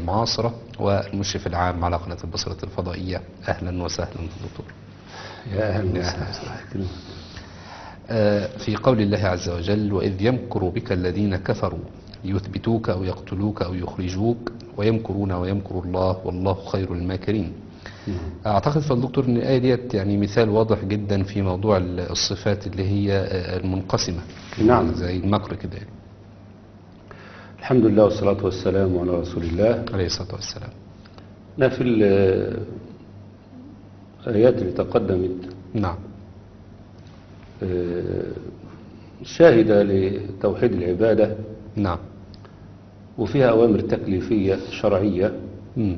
المعاصرة والمشرف العام على قناة البصرة الفضائية أهلا وسهلا دكتور يا أهلا يا وسهلا آه، في قول الله عز وجل وإذ يمكر بك الذين كفروا ليثبتوك أو يقتلوك أو يخرجوك ويمكرون ويمكر الله والله خير الماكرين أعتقد فالدكتور أن الآية ديت يعني مثال واضح جدا في موضوع الصفات اللي هي آه، المنقسمة نعم. زي المكر كده يعني. الحمد لله والصلاة والسلام على رسول الله عليه الصلاة والسلام أنا في الآيات اللي تقدمت نعم آه، شاهدة لتوحيد العبادة نعم وفيها أوامر تكليفية شرعية مم.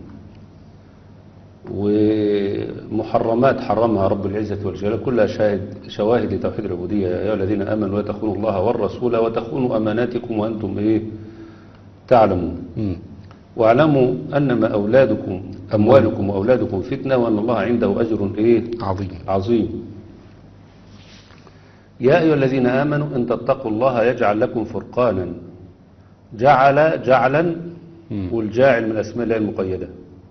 ومحرمات حرمها رب العزة والجلال كلها شاهد شواهد لتوحيد العبودية يا أيها الذين آمنوا لا تخونوا الله والرسول وتخونوا أماناتكم وأنتم إيه تعلمون مم. واعلموا أنما أولادكم أموالكم وأولادكم فتنة وأن الله عنده أجر إيه عظيم عظيم يا أيها الذين آمنوا إن تتقوا الله يجعل لكم فرقانا جعل جعلا مم. والجاعل من أسماء الله المقيدة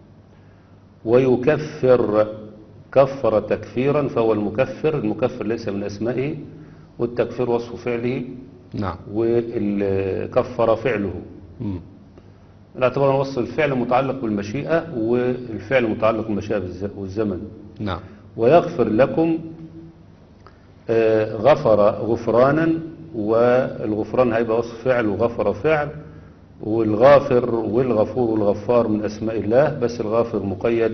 ويكفر كفر تكفيرا فهو المكفر المكفر ليس من أسمائه والتكفير وصف فعله نعم والكفر فعله مم. الاعتبار وصف الفعل متعلق بالمشيئة والفعل متعلق بالمشيئة بالز- والزمن نعم ويغفر لكم آه، غفر غفرانا والغفران هيبقى وصف فعل وغفر فعل والغافر والغفور والغفار من أسماء الله بس الغافر مقيد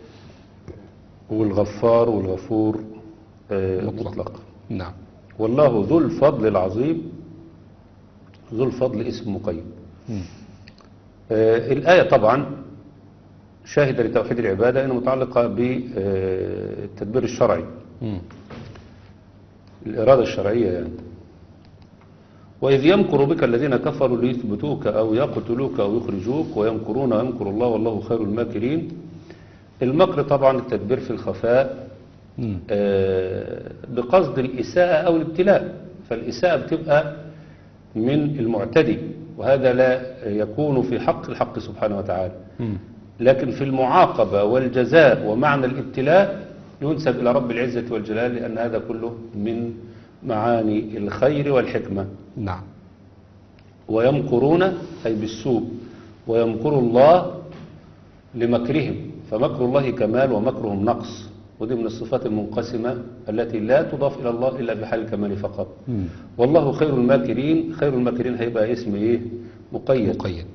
والغفار والغفور آه، مطلق. مطلق نعم والله ذو الفضل العظيم ذو الفضل اسم مقيد مم. آه، الآية طبعا شاهدة لتوحيد العبادة إنها متعلقة بالتدبير الشرعي مم. الإرادة الشرعية يعني وإذ يمكر بك الذين كفروا ليثبتوك أو يقتلوك أو يخرجوك ويمكرون ويمكر الله والله خير الماكرين المكر طبعا التدبير في الخفاء مم. آه، بقصد الإساءة أو الابتلاء فالإساءة بتبقى من المعتدي وهذا لا يكون في حق الحق سبحانه وتعالى مم. لكن في المعاقبة والجزاء ومعنى الابتلاء ينسب إلى رب العزة والجلال لأن هذا كله من معاني الخير والحكمة نعم ويمكرون أي بالسوء ويمكر الله لمكرهم فمكر الله كمال ومكرهم نقص ودي من الصفات المنقسمة التي لا تضاف إلى الله إلا في حال الكمال فقط مم. والله خير الماكرين خير الماكرين هيبقى اسم إيه مقيد مقيد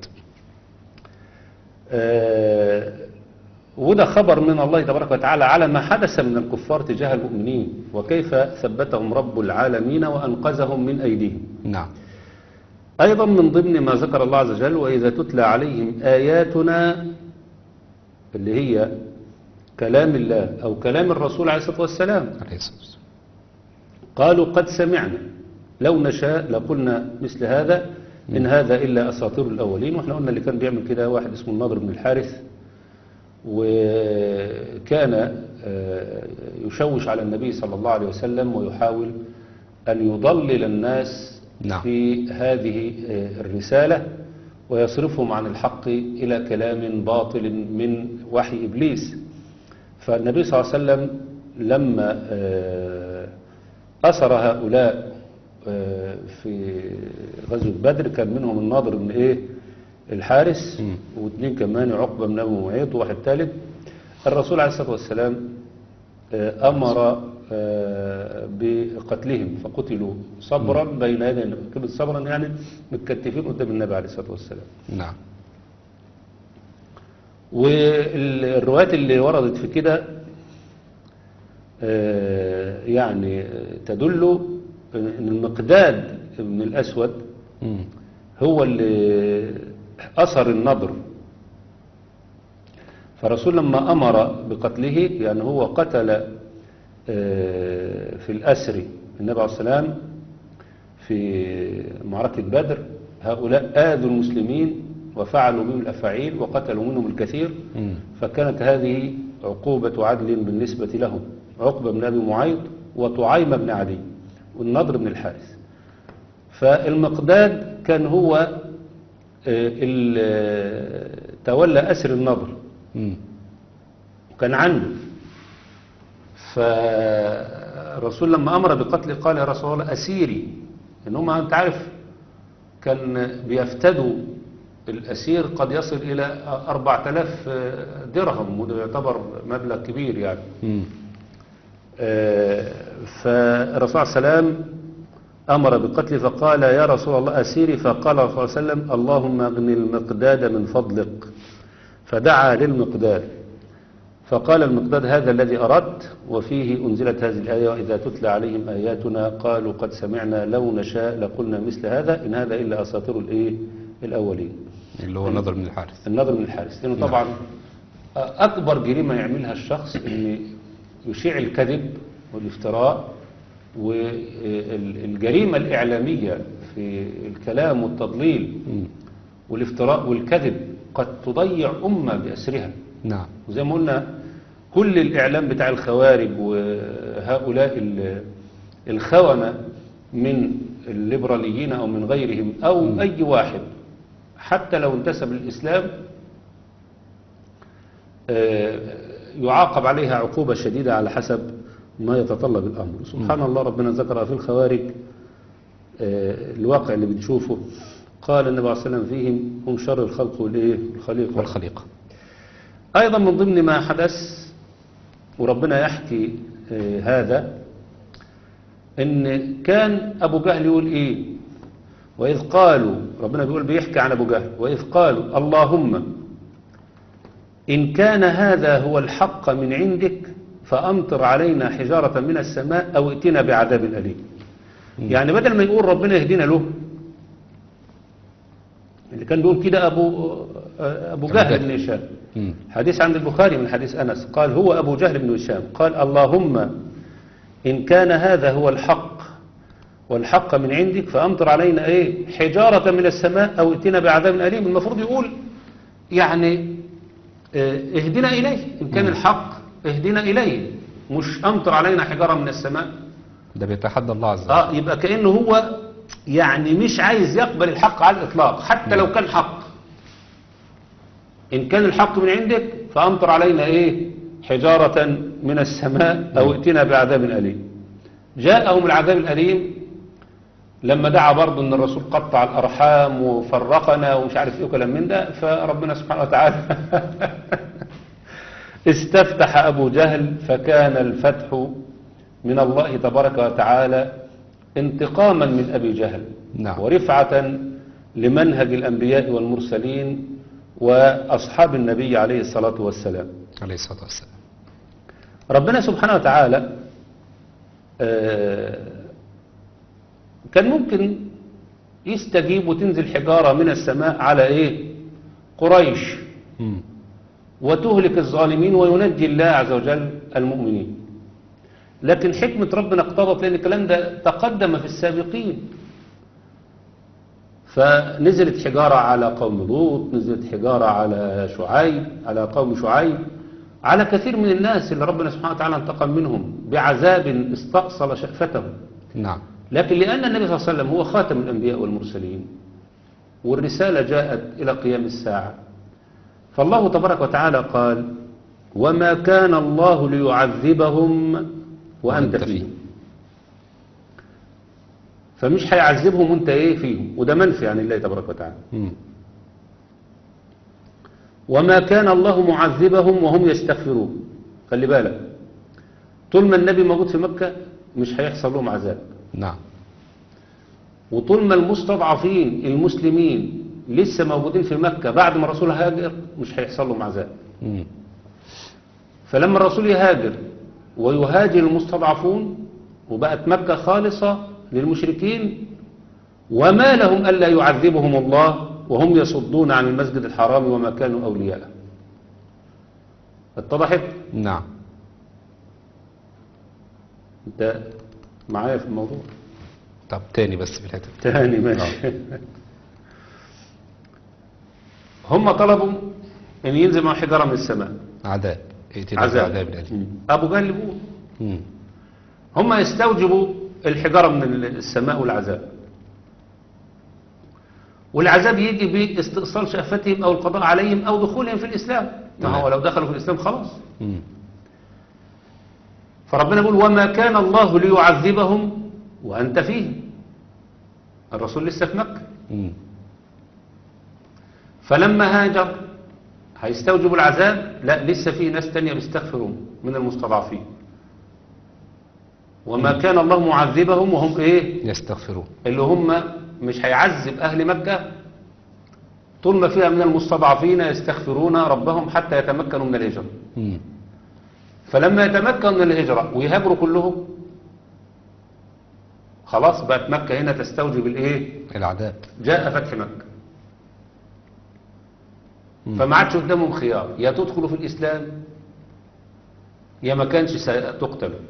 آه، وده خبر من الله تبارك وتعالى على ما حدث من الكفار تجاه المؤمنين وكيف ثبتهم رب العالمين وأنقذهم من أيديهم نعم أيضا من ضمن ما ذكر الله عز وجل وإذا تتلى عليهم آياتنا اللي هي كلام الله أو كلام الرسول عليه الصلاة والسلام عليه الصلاة والسلام قالوا قد سمعنا لو نشاء لقلنا مثل هذا إن هذا إلا أساطير الأولين وإحنا قلنا اللي كان بيعمل كده واحد اسمه النضر بن الحارث وكان آه، يشوش على النبي صلى الله عليه وسلم ويحاول أن يضلل الناس نعم. في هذه آه، الرسالة ويصرفهم عن الحق إلى كلام باطل من وحي إبليس فالنبي صلى الله عليه وسلم لما آه، أسر هؤلاء آه، في غزوة بدر كان منهم الناظر بن إيه الحارس مم. واثنين كمان عقبة بن أبي معيط وواحد ثالث الرسول عليه الصلاة والسلام آه، أمر آه، بقتلهم فقتلوا صبرا بين يدي النبي كلمة صبرا يعني متكتفين قدام النبي عليه الصلاة والسلام نعم والروايات اللي وردت في كده آه، يعني تدل ان المقداد من الاسود مم. هو اللي اثر النضر فالرسول لما امر بقتله يعني هو قتل آه، في الاسر النبي عليه السلام في معركة بدر هؤلاء آذوا المسلمين وفعلوا بهم الأفاعيل وقتلوا منهم الكثير مم. فكانت هذه عقوبة عدل بالنسبة لهم عقبة بن أبي معيط وطعيم بن عدي والنضر بن الحارث فالمقداد كان هو آه، ال- آه، تولى أسر النضر مم. وكان عنده فالرسول لما أمر بقتله قال يا رسول الله أسيري إن هم أنت عارف كان بيفتدوا الأسير قد يصل إلى أربعة آلاف درهم وده يعتبر مبلغ كبير يعني مم. آه، فالرسول صلى الله عليه وسلم أمر بقتله فقال يا رسول الله أسيري فقال الرسول صلى الله عليه وسلم اللهم اغن المقداد من فضلك فدعا للمقداد فقال المقداد هذا الذي أردت وفيه أنزلت هذه الآية وإذا تتلى عليهم آياتنا قالوا قد سمعنا لو نشاء لقلنا مثل هذا إن هذا إلا أساطير الإيه الأولين اللي هو نظر من الحارث النظر من الحارس لأنه طبعا أكبر جريمة يعملها الشخص أن يشيع الكذب والافتراء والجريمة الإعلامية في الكلام والتضليل مم. والافتراء والكذب قد تضيع أمة بأسرها نعم وزي ما قلنا كل الإعلام بتاع الخوارج وهؤلاء ال- الخونة من الليبراليين أو من غيرهم أو أي واحد حتى لو انتسب للإسلام آه، يعاقب عليها عقوبة شديدة على حسب ما يتطلب الأمر سبحان الله ربنا ذكر في الخوارج آه، الواقع اللي بنشوفه قال النبي عليه الصلاة والسلام فيهم هم شر الخلق والإيه الخليقة والخليقة أيضا من ضمن ما حدث وربنا يحكي آه، هذا إن كان أبو جهل يقول إيه وإذ قالوا ربنا بيقول بيحكي عن أبو جهل وإذ قالوا اللهم إن كان هذا هو الحق من عندك فأمطر علينا حجارة من السماء أو ائتنا بعذاب أليم يعني بدل ما يقول ربنا يهدينا له اللي كان بيقول كده أبو آه، أبو أبو جهل جهل. بن هشام مم. حديث عند البخاري من حديث أنس قال هو أبو جهل بن هشام قال اللهم إن كان هذا هو الحق والحق من عندك فأمطر علينا إيه حجارة من السماء أو ائتنا بعذاب أليم المفروض يقول يعني آه، اهدنا إليه إن كان الحق اهدنا إليه مش أمطر علينا حجارة من السماء ده بيتحدى الله عز وجل اه يبقى كأنه هو يعني مش عايز يقبل الحق على الإطلاق حتى لو كان حق إن كان الحق من عندك فأمطر علينا إيه حجارة من السماء أو ائتنا بعذاب أليم جاءهم العذاب الأليم لما دعا برضه ان الرسول قطع الارحام وفرقنا ومش عارف ايه وكلام من ده فربنا سبحانه وتعالى استفتح ابو جهل فكان الفتح من الله تبارك وتعالى انتقاما من ابي جهل نعم. ورفعة لمنهج الانبياء والمرسلين واصحاب النبي عليه الصلاة والسلام عليه الصلاة والسلام ربنا سبحانه وتعالى آه، كان ممكن يستجيب وتنزل حجارة من السماء على ايه قريش مم. وتهلك الظالمين وينجي الله عز وجل المؤمنين لكن حكمة ربنا اقتضت لأن الكلام ده تقدم في السابقين فنزلت حجارة على قوم لوط نزلت حجارة على شعيب على قوم شعيب على كثير من الناس اللي ربنا سبحانه وتعالى انتقم منهم بعذاب استأصل شأفتهم نعم لكن لأن النبي صلى الله عليه وسلم هو خاتم الأنبياء والمرسلين والرسالة جاءت إلى قيام الساعة فالله تبارك وتعالى قال وما كان الله ليعذبهم وأنت وأنت فيهم فيهم. فمش هيعذبهم وانت ايه فيهم وده منفي عن الله تبارك وتعالى مم. وما كان الله معذبهم وهم يستغفرون خلي بالك طول ما النبي موجود في مكة مش هيحصل لهم عذاب نعم وطول ما المستضعفين المسلمين لسه موجودين في مكة بعد ما الرسول هاجر مش هيحصل لهم عذاب مم. فلما الرسول يهاجر ويهاجر المستضعفون وبقت مكة خالصة للمشركين وما لهم ألا يعذبهم الله وهم يصدون عن المسجد الحرام وما كانوا أولياءه اتضحت نعم انت معايا في الموضوع طب تاني بس في الحتة دي. تاني ماشي هم طلبوا ان ينزل معهم حجارة من السماء عذاب ائتنا عذاب بعذاب الأليم مم. ابو جهل بيقول مم. هم يستوجبوا الحجارة من السماء والعذاب والعذاب يجي باستئصال شهفتهم أو القضاء عليهم أو دخولهم في الإسلام ما تمام. هو لو دخلوا في الإسلام خلاص مم. فربنا يقول وما كان الله ليعذبهم وأنت فيهم الرسول لسه في مكة مم. فلما هاجر هيستوجب العذاب لا لسه في ناس تانية بيستغفرون من المستضعفين وما كان الله معذبهم وهم ايه يستغفرون اللي هم مش هيعذب اهل مكة طول ما فيها من المستضعفين يستغفرون ربهم حتى يتمكنوا من الهجرة مم. فلما يتمكنوا من الهجرة ويهاجروا كلهم خلاص بقت مكة هنا تستوجب الايه العذاب جاء فتح مكة مم. فما عادش قدامهم خيار يا تدخلوا في الإسلام يا ما كانش تقتلوا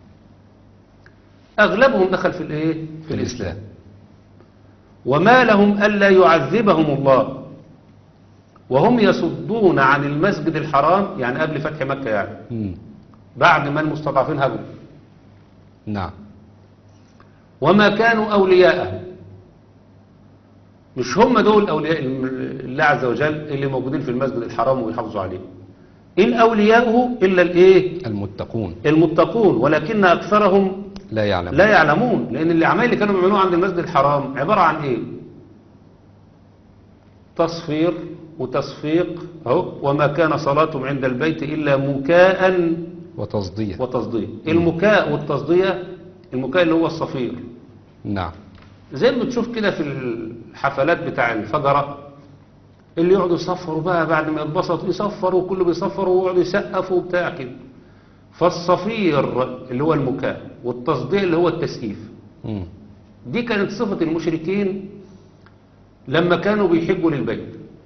أغلبهم دخل في الإيه؟ في الإسلام وما لهم ألا يعذبهم الله وهم يصدون عن المسجد الحرام يعني قبل فتح مكة يعني مم. بعد ما المستضعفين هاجروا نعم وما كانوا أولياءه مش هم دول أولياء الله عز وجل اللي موجودين في المسجد الحرام ويحافظوا عليه إن أولياؤه إلا الإيه المتقون المتقون ولكن أكثرهم لا يعلمون لا يعلمون لأن الأعمال اللي كانوا بيعملوها عند المسجد الحرام عبارة عن إيه تصفير وتصفيق أهو وما كان صلاتهم عند البيت إلا مكاء وتصدية وتصدية المكاء والتصدية المكاء اللي هو الصفير نعم زي ما بتشوف كده في الحفلات بتاع الفجرة اللي يقعدوا يصفروا بقى بعد ما يتبسطوا يصفروا وكله بيصفروا ويقعدوا يسقفوا وبتاع كده فالصفير اللي هو المكاء والتصديع اللي هو التسقيف مم. دي كانت صفة المشركين لما كانوا بيحجوا للبيت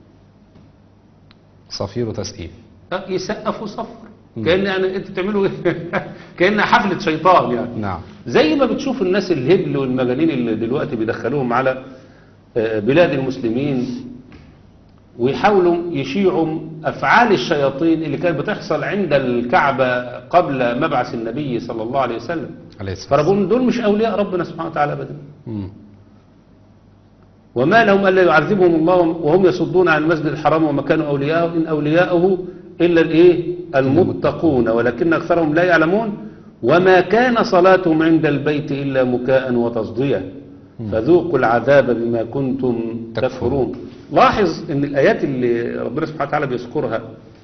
صفير وتسقيف أه، يسقفوا صفر مم. كأن يعني انتوا بتعملوا كأنها حفلة شيطان يعني نعم زي ما بتشوف الناس الهبل والمجانين اللي دلوقتي بيدخلوهم على آه، بلاد المسلمين ويحاولوا يشيعوا أفعال الشياطين اللي كانت بتحصل عند الكعبة قبل مبعث النبي صلى الله عليه وسلم عليه الصلاة والسلام فربهم دول مش أولياء ربنا سبحانه وتعالى أبدا مم. وما لهم ألا يعذبهم الله وهم يصدون عن المسجد الحرام وما كانوا أولياءه إن أولياءه إلا الإيه المتقون ولكن أكثرهم لا يعلمون وما كان صلاتهم عند البيت إلا مكاء وتصدية فذوقوا العذاب بما كنتم تكفرون. تكفرون لاحظ ان الآيات اللي ربنا سبحانه وتعالى بيذكرها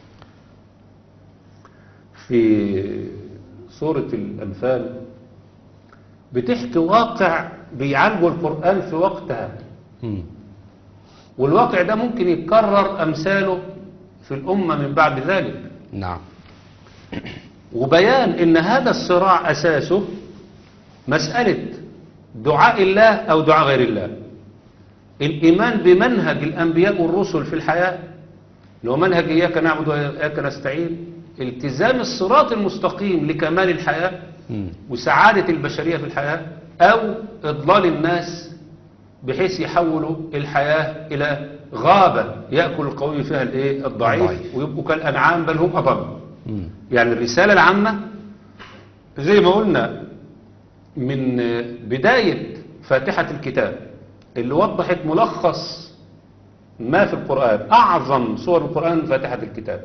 في سورة الأنفال بتحكي واقع بيعالجه القرآن في وقتها مم. والواقع ده ممكن يتكرر أمثاله في الأمة من بعد ذلك نعم وبيان ان هذا الصراع أساسه مسألة دعاء الله أو دعاء غير الله الإيمان بمنهج الأنبياء والرسل في الحياة اللي هو منهج إياك نعبد وإياك نستعين التزام الصراط المستقيم لكمال الحياة مم. وسعادة البشرية في الحياة أو إضلال الناس بحيث يحولوا الحياة إلى غابة يأكل القوي فيها الإيه الضعيف الضعيف. ويبقوا كالأنعام بل هم أضل مم. يعني الرسالة العامة زي ما قلنا من بداية فاتحة الكتاب اللي وضحت ملخص ما في القرآن أعظم سور القرآن فاتحة الكتاب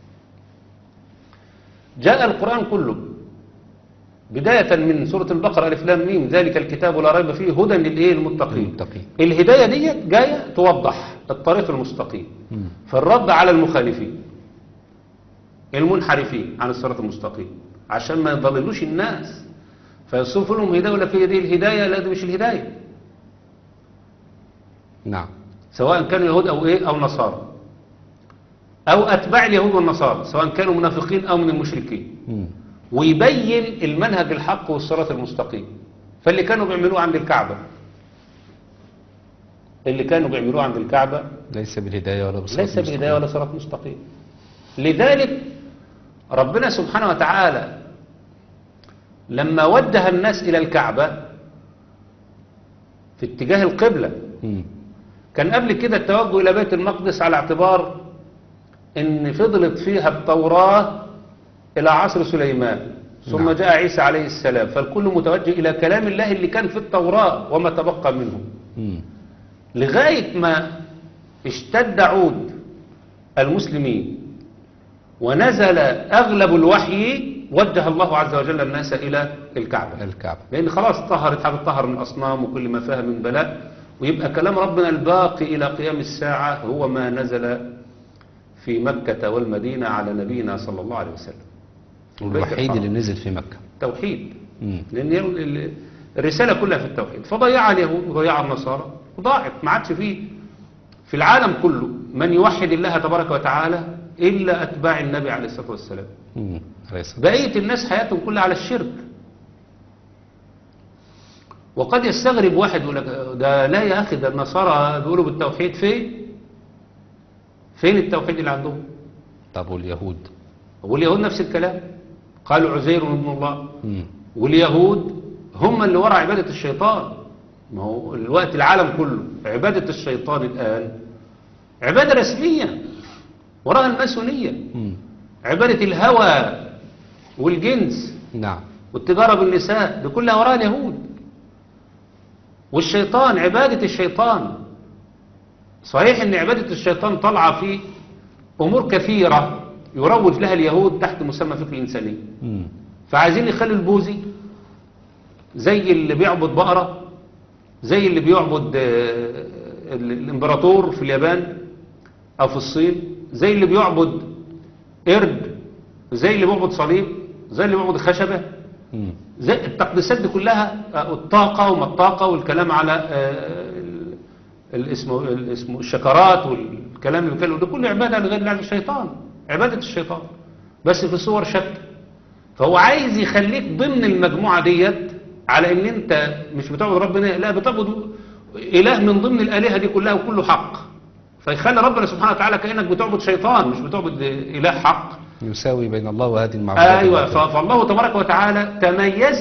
جاء القرآن كله بداية من سورة البقرة ألف لام ميم ذلك الكتاب لا ريب فيه هدى للإيه المتقين المتقين. الهداية دي جاية توضح الطريق المستقيم مم. فالرد على المخالفين المنحرفين عن الصراط المستقيم عشان ما يضللوش الناس فيصرفوا لهم هداية ولا في دي الهداية لا دي مش الهداية نعم سواء كانوا يهود أو إيه أو نصارى أو أتباع اليهود والنصارى سواء كانوا منافقين أو من المشركين مم. ويبين المنهج الحق والصراط المستقيم فاللي كانوا بيعملوه عند الكعبة اللي كانوا بيعملوه عند الكعبة ليس بالهداية ولا بالصراط ليس بالهداية ولا صراط مستقيم لذلك ربنا سبحانه وتعالى لما وجه الناس إلى الكعبة في اتجاه القبلة مم. كان قبل كده التوجه إلى بيت المقدس على اعتبار ان فضلت فيها التوراة إلى عصر سليمان ثم نعم. جاء عيسى عليه السلام فالكل متوجه إلى كلام الله اللي كان في التوراة وما تبقى منه مم. لغاية ما اشتد عود المسلمين ونزل أغلب الوحي وجه الله عز وجل الناس إلى الكعبة الكعبة لأن خلاص طهرت هتطهر من الأصنام وكل ما فيها من بلاء ويبقى كلام ربنا الباقي إلى قيام الساعة هو ما نزل في مكة والمدينة على نبينا صلى الله عليه وسلم الوحيد اللي نزل في مكة توحيد مم. لأن هي ال- الرسالة كلها في التوحيد فضيعها اليهود وضيعها النصارى وضاعت ما عادش فيه في العالم كله من يوحد الله تبارك وتعالى إلا أتباع النبي عليه الصلاة والسلام مم. عليه الصلاة بقية الناس حياتهم كلها على الشرك وقد يستغرب واحد يقول لك ده لا يا أخي ده النصارى بيقولوا بالتوحيد فين فين التوحيد اللي عندهم طب واليهود واليهود نفس الكلام قالوا عزير ابن الله مم. واليهود هم اللي وراء عبادة الشيطان ما هو الوقت العالم كله عبادة الشيطان الآن عبادة رسمية وراء الماسونية مم. عبادة الهوى والجنس نعم والتجارة بالنساء دي كلها وراء اليهود والشيطان عبادة الشيطان صحيح ان عبادة الشيطان طالعة في امور كثيرة يروج لها اليهود تحت مسمى فكر الانسانية مم. فعايزين يخلوا البوذي زي اللي بيعبد بقرة زي اللي بيعبد آه، ال- الامبراطور في اليابان او في الصين زي اللي بيعبد قرد زي اللي بيعبد صليب زي اللي بيعبد خشبة مم. زي التقديسات دي كلها آه، الطاقة وما الطاقة والكلام على آه، ال- ال- اسمه ال- اسمه الشكرات والكلام اللي بيتكلم ده كله عبادة لغير الله الشيطان عبادة الشيطان بس في صور شتى فهو عايز يخليك ضمن المجموعة ديت على ان انت مش بتعبد ربنا لا بتعبد اله من ضمن الالهة دي كلها وكله حق فيخلي ربنا سبحانه وتعالى كأنك بتعبد شيطان مش بتعبد اله حق يساوي بين الله وهذه المعبودات ايوه الباطلة. ف- فالله تبارك وتعالى تميز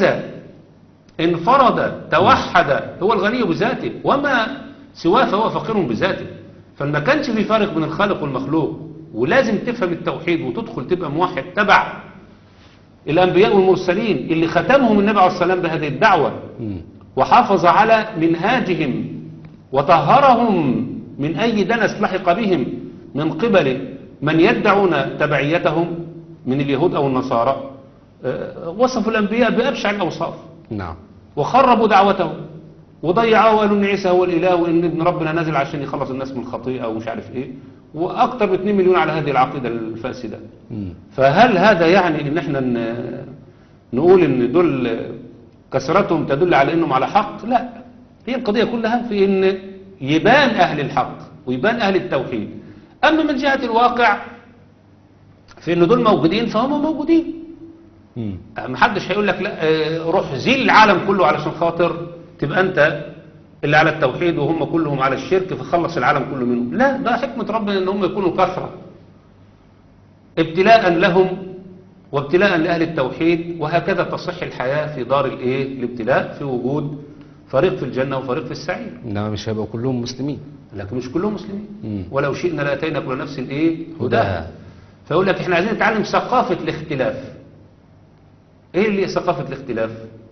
انفرد توحد هو الغني بذاته وما سواه فهو فقير بذاته فما كانش في فارق بين الخالق والمخلوق ولازم تفهم التوحيد وتدخل تبقى موحد تبع الانبياء والمرسلين اللي ختمهم النبي عليه الصلاه والسلام بهذه الدعوه مم. وحافظ على منهاجهم وطهرهم من أي دنس لحق بهم من قبل من يدعون تبعيتهم من اليهود أو النصارى آه، وصفوا الأنبياء بأبشع الأوصاف نعم وخربوا دعوتهم وضيعوا وقالوا ان عيسى هو الاله وان ابن ربنا نازل عشان يخلص الناس من الخطيئه ومش عارف ايه واكثر من 2 مليون على هذه العقيده الفاسده مم. فهل هذا يعني ان احنا ن- نقول ان دول كثرتهم تدل على انهم على حق لا هي القضية كلها في ان يبان اهل الحق ويبان اهل التوحيد اما من جهة الواقع في ان دول موجودين فهم موجودين مم. محدش هيقول لك لا آه، روح زيل العالم كله علشان خاطر تبقى انت اللي على التوحيد وهم كلهم على الشرك فخلص العالم كله منهم لا ده حكمة ربنا ان هم يكونوا كثرة ابتلاء لهم وابتلاء لأهل التوحيد وهكذا تصح الحياة في دار الايه الابتلاء في وجود فريق في الجنة وفريق في السعير إنما مش هيبقوا كلهم مسلمين لكن مش كلهم مسلمين مم. ولو شئنا لاتينا كل نفس ايه هداها. هداها فيقول لك احنا عايزين نتعلم ثقافة الاختلاف ايه اللي هي ثقافة الاختلاف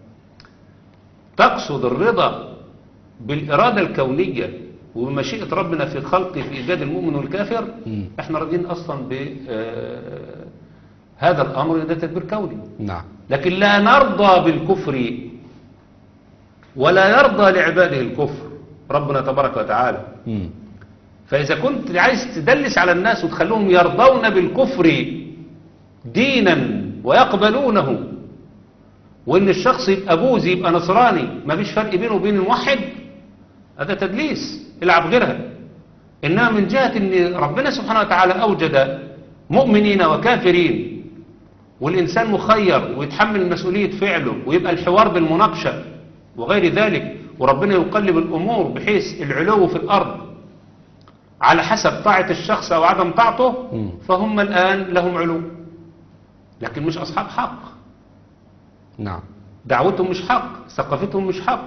تقصد الرضا بالإرادة الكونية وبمشيئة ربنا في خلقه في إيجاد المؤمن والكافر مم. احنا راضيين أصلا بهذا الأمر إن ده تدبير كوني نعم لكن لا نرضى بالكفر ولا يرضى لعباده الكفر ربنا تبارك وتعالى مم. فإذا كنت عايز تدلس على الناس وتخليهم يرضون بالكفر دينا ويقبلونه وإن الشخص يبقى بوذي يبقى نصراني ما فيش فرق بينه وبين الموحد هذا تدليس العب غيرها إنما من جهة أن ربنا سبحانه وتعالى أوجد مؤمنين وكافرين والإنسان مخير ويتحمل مسؤولية فعله ويبقى الحوار بالمناقشة وغير ذلك وربنا يقلب الأمور بحيث العلو في الأرض على حسب طاعة الشخص أو عدم طاعته مم. فهم الآن لهم علو لكن مش أصحاب حق نعم دعوتهم مش حق ثقافتهم مش حق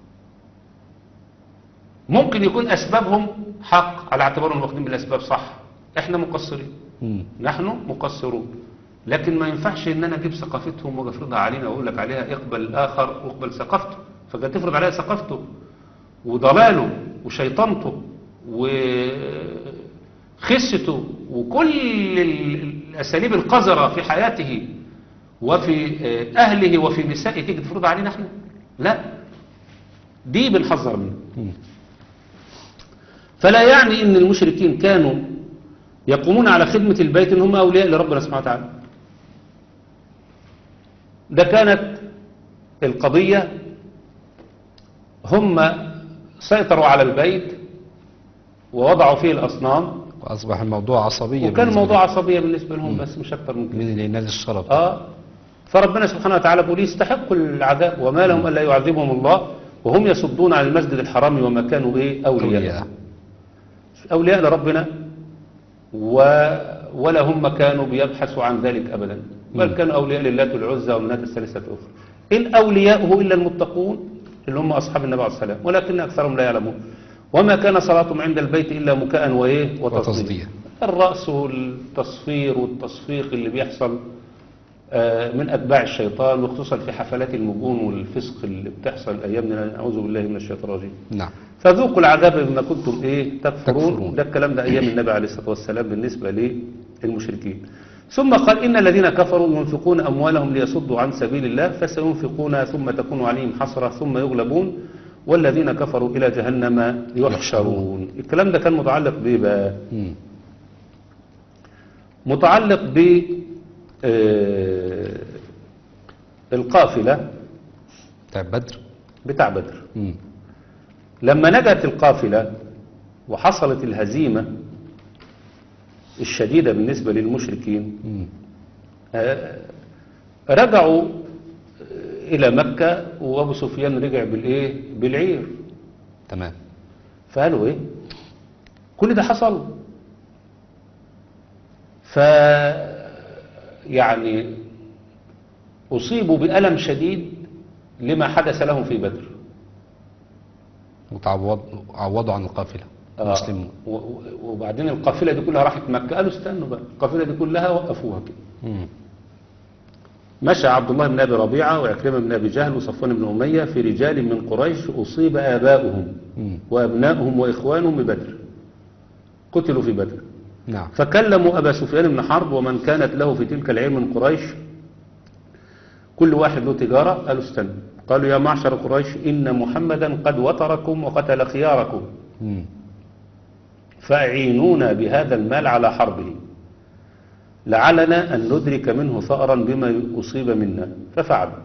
ممكن يكون أسبابهم حق على اعتبارهم واخدين بالأسباب صح احنا مقصرين مم. نحن مقصرون لكن ما ينفعش ان انا اجيب ثقافتهم واجي افرضها علينا واقول لك عليها اقبل الاخر واقبل ثقافته فكانت تفرض عليها ثقافته وضلاله وشيطنته وخسته وكل ال- الأساليب القذرة في حياته وفي آه، أهله وفي نسائه تيجي تفرض علينا احنا لا دي بنحذر منها مم. فلا يعني ان المشركين كانوا يقومون على خدمة البيت ان هم اولياء لربنا سبحانه وتعالى ده كانت القضية هم سيطروا على البيت ووضعوا فيه الاصنام وأصبح الموضوع عصبية وكان بالنسبة موضوع عصبية بالنسبة لهم بس مش اكتر من لهم. كده من الإناث الشرف اه فربنا سبحانه وتعالى بيقول يستحقوا العذاب وما لهم الا يعذبهم الله وهم يصدون عن المسجد الحرام وما كانوا ايه اولياء أولياء أولياء لربنا و... ولا هم كانوا بيبحثوا عن ذلك أبدا بل مم. كانوا أولياء لله العزى والمنات الثالثة الأخرى إن أولياؤه إلا المتقون اللي هم أصحاب النبي عليه السلام ولكن أكثرهم لا يعلمون وما كان صلاتهم عند البيت إلا مكاء وإيه وتصديق. وتصديق الرأس والتصفير والتصفيق اللي بيحصل آه، من أتباع الشيطان وخصوصا في حفلات المجون والفسق اللي بتحصل أيامنا نعوذ بالله من الشيطان الرجيم نعم فذوقوا العذاب بما كنتم ايه تكفرون, تكفرون. ده الكلام ده ايام النبي عليه الصلاه والسلام بالنسبه للمشركين ثم قال ان الذين كفروا ينفقون اموالهم ليصدوا عن سبيل الله فسينفقونها ثم تكون عليهم حسره ثم يغلبون والذين كفروا الى جهنم يحشرون الكلام ده كان متعلق بايه بقى مم. متعلق ب آه، القافله بتاع بدر بتاع بدر مم. لما نجت القافلة وحصلت الهزيمة الشديدة بالنسبة للمشركين مم. آه، رجعوا آه، إلى مكة وأبو سفيان رجع بالإيه؟ بالعير تمام فقالوا إيه؟ كل ده حصل ف يعني أصيبوا بألم شديد لما حدث لهم في بدر وتعوض عوضوا عن القافلة آه، المسلمون و- و- وبعدين القافلة دي كلها راحت مكة قالوا استنوا بقى القافلة دي كلها وقفوها كده مم. مشى عبد الله بن أبي ربيعة وعكرمة بن أبي جهل وصفوان بن أمية في رجال من قريش أصيب آباؤهم مم. وأبناؤهم وإخوانهم ببدر قتلوا في بدر نعم فكلموا أبا سفيان بن حرب ومن كانت له في تلك العير من قريش كل واحد له تجارة قالوا استنوا قالوا يا معشر قريش إن محمدا قد وتركم وقتل خياركم مم. فأعينونا بهذا المال على حربه لعلنا أن ندرك منه ثأرا بما أصيب منا ففعلوا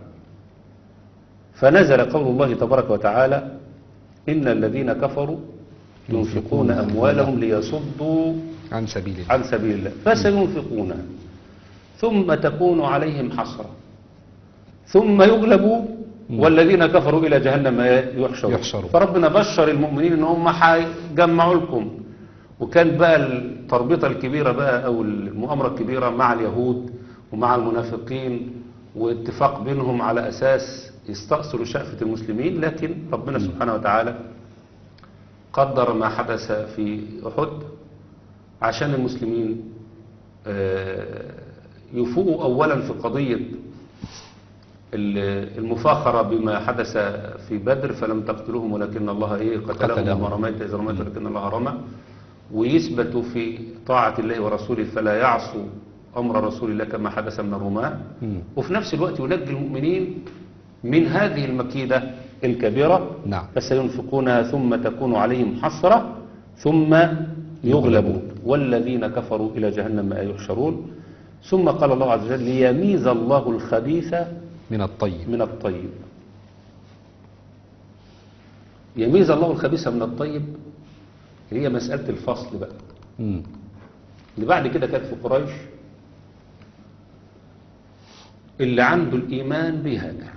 فنزل قول الله تبارك وتعالى إن الذين كفروا ينفقون أموالهم ليصدوا عن سبيل الله عن سبيل الله فسينفقونها ثم تكون عليهم حسرة ثم يغلبوا والذين كفروا إلى جهنم يحشرون يحشرون. فربنا بشر المؤمنين ان هم هيجمعوا لكم وكان بقى التربيطة الكبيرة بقى أو المؤامرة الكبيرة مع اليهود ومع المنافقين واتفاق بينهم على أساس يستأصلوا شأفة المسلمين لكن ربنا سبحانه وتعالى قدر ما حدث في أحد عشان المسلمين آه، يفوقوا أولا في قضية ال- المفاخرة بما حدث في بدر فلم تقتلوهم ولكن الله إيه قتلهم قتلهم. وما رميت إذ رميت ولكن الله رمى ويثبتوا في طاعة الله ورسوله فلا يعصوا أمر رسول الله كما حدث من الرماة مم. وفي نفس الوقت ينجي المؤمنين من هذه المكيدة الكبيرة نعم فسينفقونها ثم تكون عليهم حسرة ثم يغلبون والذين كفروا إلى جهنم يحشرون ثم قال الله عز وجل ليميز الله الخبيث من الطيب من الطيب يميز الله الخبيث من الطيب هي مسألة الفصل بقى مم. اللي بعد كده كانت في قريش اللي عنده الإيمان بيهاجر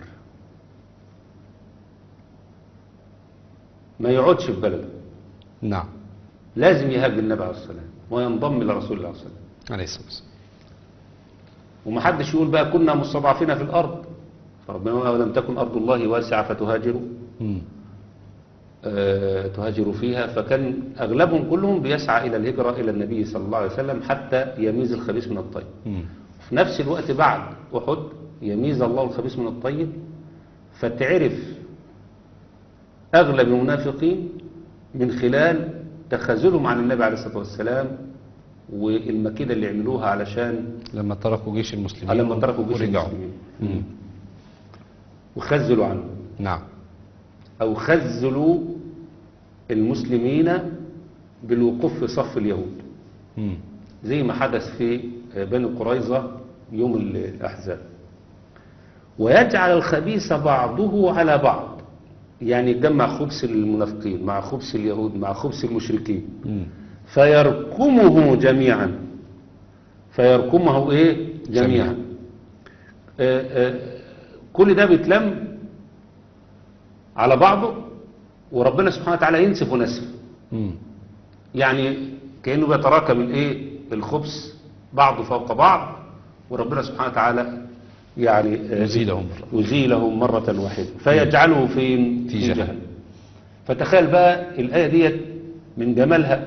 ما يقعدش في بلده نعم لازم يهاجر النبي عليه الصلاة والسلام وينضم إلى رسول الله عليه الصلاة والسلام عليه الصلاة والسلام ومحدش يقول بقى كنا مستضعفين في الأرض فربنا يقول ولم تكن أرض الله واسعة فتهاجروا مم. آه، تهاجروا فيها فكان أغلبهم كلهم بيسعى إلى الهجرة إلى النبي صلى الله عليه وسلم حتى يميز الخبيث من الطيب مم. في نفس الوقت بعد أحد يميز الله الخبيث من الطيب فتعرف أغلب المنافقين من خلال تخاذلهم عن النبي عليه الصلاة والسلام والمكيدة اللي عملوها علشان لما تركوا جيش المسلمين لما تركوا جيش ورجعوا. المسلمين مم. وخذلوا عنه نعم أو خذلوا المسلمين بالوقوف في صف اليهود مم. زي ما حدث في بني قريظة يوم الأحزاب ويجعل الخبيث بعضه على بعض يعني يجمع خبث المنافقين مع خبث اليهود مع خبث المشركين مم. فيركمه جميعا فيركمه ايه جميعا جميعا. آه آه كل ده بيتلم على بعضه وربنا سبحانه وتعالى ينسف ونسف مم. يعني كأنه بيتراكم الايه الخبث بعضه فوق بعض وربنا سبحانه وتعالى يعني آه، يزيلهم مرة. يزيلهم مرة واحدة فيجعله فين في جهنم. فتخيل بقى الآية ديت من جمالها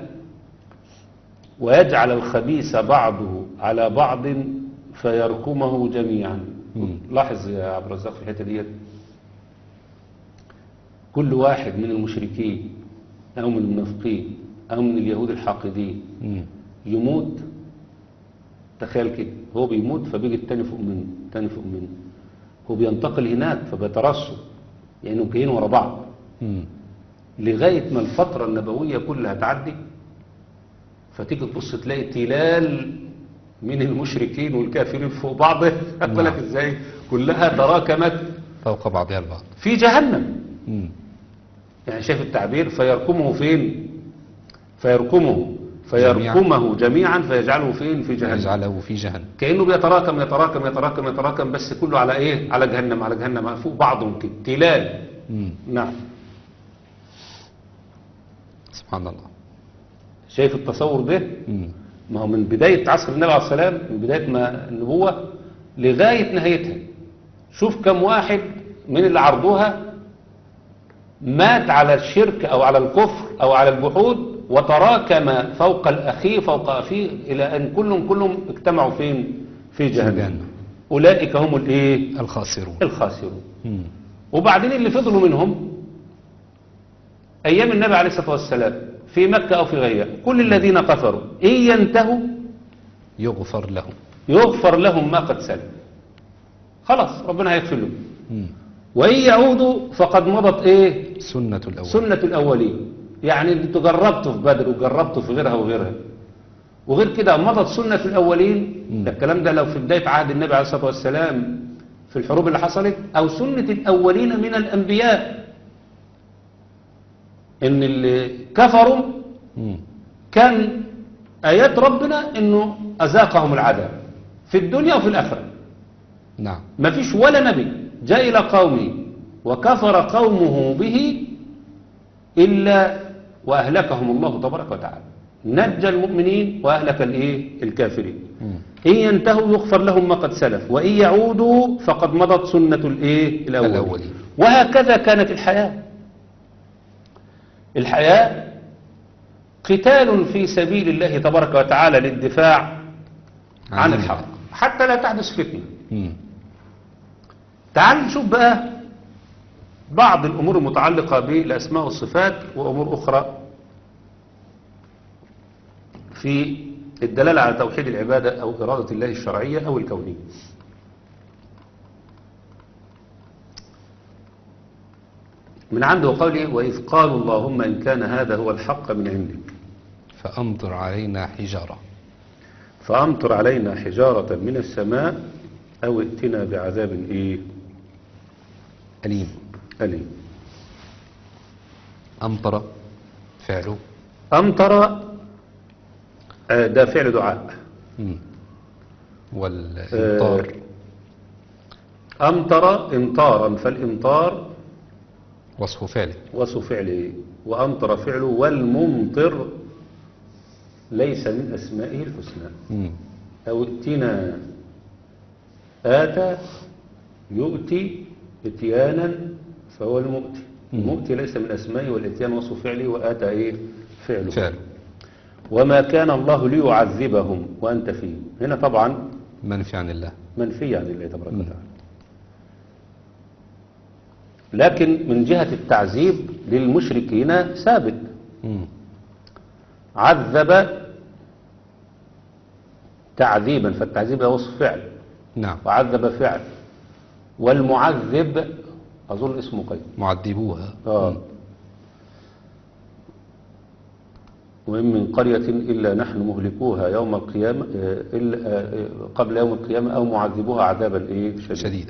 ويجعل الخبيث بعضه على بعض فيركمه جميعا مم. لاحظ يا عبد الرزاق في الحتة ديت كل واحد من المشركين أو من المنافقين أو من اليهود الحاقدين مم. يموت تخيل كده هو بيموت فبيجي التاني فوق منه التاني فوق منه هو بينتقل هناك فبيترصوا يعني جايين ورا بعض مم. لغاية ما الفترة النبوية كلها تعدي فتيجي تبص تلاقي تلال من المشركين والكافرين فوق بعض نعم. بالك ازاي كلها تراكمت فوق بعضها البعض في جهنم مم. يعني شايف التعبير فيركمه فين فيركمه فيركمه جميعا فيجعله فين في جهنم يجعله في جهنم كأنه بيتراكم يتراكم يتراكم يتراكم بس كله على ايه على جهنم على جهنم فوق بعضهم كده تلال مم. نعم سبحان الله شايف التصور ده مم. ما هو من بداية عصر النبي عليه السلام من بداية ما النبوة لغاية نهايتها شوف كم واحد من اللي عرضوها مات على الشرك أو على الكفر أو على الجحود وتراكم فوق الأخي فوق أخيه إلى أن كلهم كلهم اجتمعوا فين في جهنم جهنم. أولئك هم الإيه الخاسرون الخاسرون مم. وبعدين اللي فضلوا منهم أيام النبي عليه الصلاة والسلام في مكة أو في غيرها كل الذين كفروا إن ينتهوا يغفر لهم يغفر لهم ما قد سلم خلاص ربنا هيغفر لهم مم. وإن يعودوا فقد مضت إيه سنة الأول سنة الأولين يعني انتوا جربتوا في بدر وجربتوا في غيرها وغيرها وغير كده مضت سنة الأولين مم. ده الكلام ده لو في بداية عهد النبي عليه الصلاة والسلام في الحروب اللي حصلت أو سنة الأولين من الأنبياء إن اللي كفروا مم. كان آيات ربنا إنه أذاقهم العذاب في الدنيا وفي الآخرة نعم ما فيش ولا نبي جاء إلى قومه وكفر قومه به إلا وأهلكهم الله تبارك وتعالى نجى المؤمنين وأهلك الإيه الكافرين مم. إن ينتهوا يغفر لهم ما قد سلف وإن يعودوا فقد مضت سنة الإيه الأولين الأولين. وهكذا كانت الحياة الحياة قتال في سبيل الله تبارك وتعالى للدفاع عن عن الحق حتى لا تحدث فتنه مم. تعال نشوف بقى بعض الأمور المتعلقة بالأسماء والصفات وأمور أخرى في الدلالة على توحيد العبادة أو إرادة الله الشرعية أو الكونية من عنده قوله وإذ قالوا اللهم إن كان هذا هو الحق من عندك فأمطر علينا حجارة فأمطر علينا حجارة من السماء أو ائتنا بعذاب إيه أليم أليم أمطر فعله أمطر آه، ده فعل دعاء مم. والإمطار أمطر إمطارا فالإمطار وصف فعله وصف فعله وأمطر فعله والممطر ليس من أسمائه الحسنى مم. أو ائتنا آتى يؤتي اتيانا فهو المؤتي مم. المؤتي ليس من أسمائه والاتيان وصف فعله وآتى إيه فعله فعله وما كان الله ليعذبهم وأنت فيهم هنا طبعا منفي عن الله منفي عن الله تبارك مم. وتعالى لكن من جهة التعذيب للمشركين ثابت مم. عذب تعذيبا فالتعذيب ده وصف فعل نعم وعذب فعل والمعذب أظن اسمه قيد معذبوها آه. مم. وإن من قرية إلا نحن مهلكوها يوم القيامة آه، إلا آه، قبل يوم القيامة أو معذبوها عذابا إيه شديدا شديدة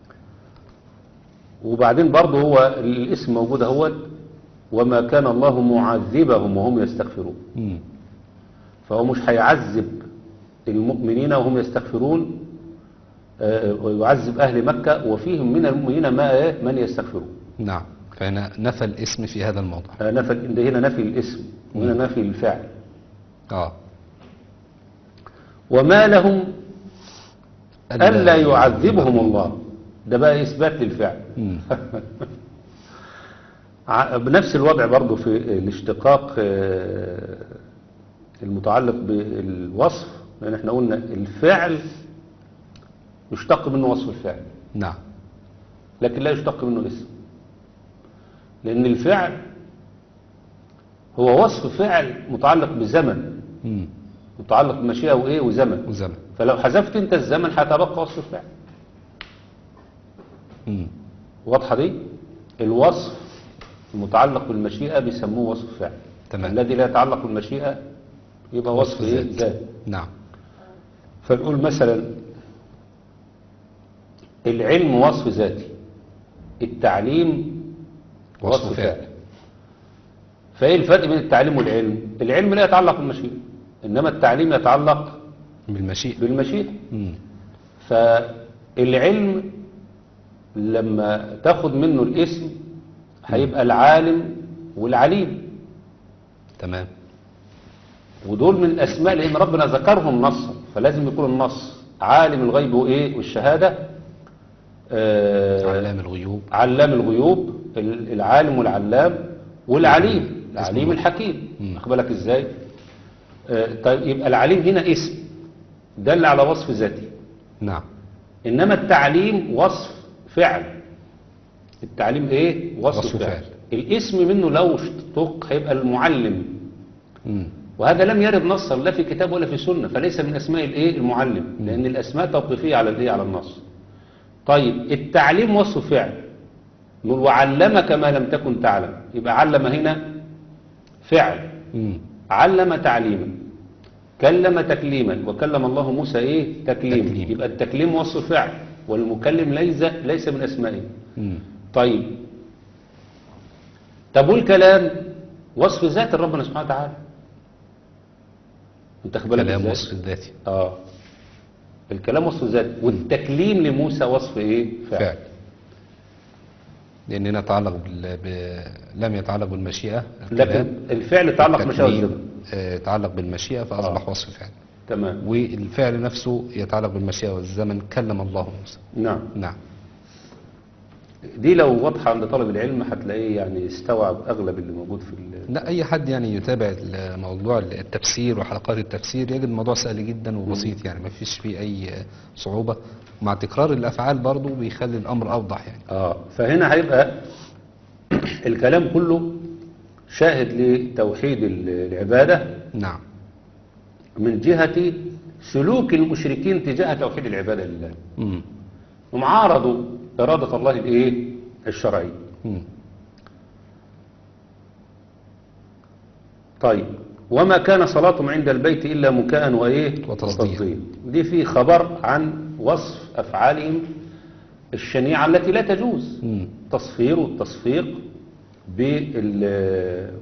وبعدين برضه هو الاسم موجود اهوت وما كان الله معذبهم وهم يستغفرون مم. فهو مش هيعذب المؤمنين وهم يستغفرون آه، ويعذب أهل مكة وفيهم من المؤمنين ما إيه؟ من يستغفرون نعم فهنا نفى الاسم في هذا الموضع آه، نفى ده هنا نفي الاسم وهنا نفي الفعل اه وما لهم ألا يعذبهم الله ده بقى إثبات للفعل مم. ع- بنفس الوضع برضو في الاشتقاق آه، المتعلق بالوصف لأن احنا قلنا الفعل يشتق منه وصف الفعل نعم لكن لا يشتق منه اسم لأن الفعل هو وصف فعل متعلق بزمن مم. متعلق بمشيئة وإيه وزمن وزمن فلو حذفت انت الزمن هيتبقى وصف الفعل مم. واضحة دي الوصف المتعلق بالمشيئة بيسموه وصف فعل تمام. الذي لا يتعلق بالمشيئة يبقى وصف ايه ذات. ذات نعم فنقول مثلا العلم وصف ذاتي التعليم وصف وصف فعل. فعل فايه الفرق بين التعليم والعلم العلم لا يتعلق بالمشيئة انما التعليم يتعلق بالمشيئة بالمشيئة مم. فالعلم لما تاخد منه الاسم هيبقى العالم والعليم تمام ودول من الاسماء لان ربنا ذكرهم نصا فلازم يكون النص عالم الغيب وايه والشهاده آه علام الغيوب علام الغيوب ال- العالم والعلام والعليم العليم الله. الحكيم مم. واخد بالك ازاي آه طيب يبقى العليم هنا اسم دل على وصف ذاتي نعم إنما التعليم وصف فعل التعليم إيه؟ وصف, وصف فعل. فعل. الاسم منه لو اشتق هيبقى المعلم مم. وهذا لم يرد نصا لا في كتاب ولا في سنة فليس من أسماء الإيه؟ المعلم لأن الأسماء توقيفية على الإيه؟ على النص طيب التعليم وصف فعل نقول وعلمك ما لم تكن تعلم يبقى علم هنا فعل مم. علم تعليما كلم تكليما وكلم الله موسى ايه تكليما تكليم. يبقى التكليم وصف فعل والمكلم ليس ليس من اسمائه مم. طيب طب والكلام وصف ذات ربنا سبحانه وتعالى انت خد بالك كلام إزاي؟ وصف الذاتي اه الكلام وصف ذات والتكليم لموسى وصف ايه فعل, فعل لأن هنا يتعلق بال... ب... لم يتعلق بالمشيئة لكن الكلام. الفعل يتعلق بمشاعر التكليم، الزمن آه، يتعلق بالمشيئة فأصبح وصف فعل تمام والفعل نفسه يتعلق بالمشيئة والزمن كلم الله موسى نعم نعم دي لو واضحة عند طالب العلم هتلاقيه يعني استوعب أغلب اللي موجود في ال- لا أي حد يعني يتابع موضوع التفسير وحلقات التفسير يجد الموضوع سهل جدا وبسيط يعني ما فيش فيه أي صعوبة مع تكرار الأفعال برضو بيخلي الأمر أوضح يعني آه فهنا هيبقى الكلام كله شاهد لتوحيد ال- العبادة نعم من جهة سلوك المشركين تجاه توحيد العبادة لله مم. هم عارضوا إرادة الله الإيه الشرعية مم. طيب وما كان صلاتهم عند البيت إلا مكاء وإيه وتصديق. دي في خبر عن وصف أفعالهم الشنيعة التي لا تجوز مم. تصفير والتصفيق بال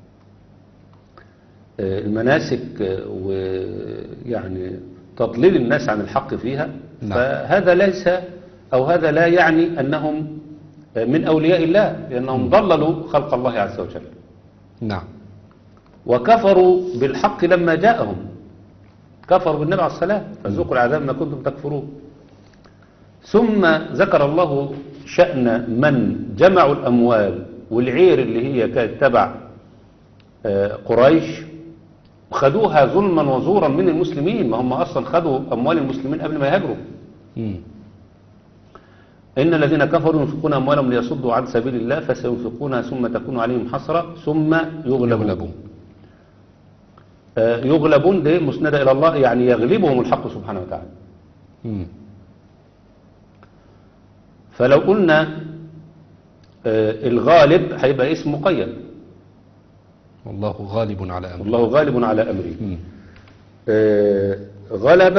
المناسك ويعني تضليل الناس عن الحق فيها نعم. فهذا ليس أو هذا لا يعني أنهم من أولياء الله لأنهم ضللوا خلق الله عز وجل نعم وكفروا بالحق لما جاءهم كفروا بالنبي عليه السلام فذوقوا العذاب ما كنتم تكفرون ثم ذكر الله شأن من جمعوا الأموال والعير اللي هي كانت تبع آه، قريش وخدوها ظلما وزورا من المسلمين ما هم أصلا خدوا أموال المسلمين قبل ما يهاجروا مم. إن الذين كفروا ينفقون أموالهم ليصدوا عن سبيل الله فسينفقونها ثم تكون عليهم حسرة ثم يغلبون يغلبون آه، يغلبون دي مسندة إلى الله يعني يغلبهم الحق سبحانه وتعالى مم. فلو قلنا آه، الغالب هيبقى اسم مقيد والله غالب على أمره والله غالب على أمره مم. آه، غلب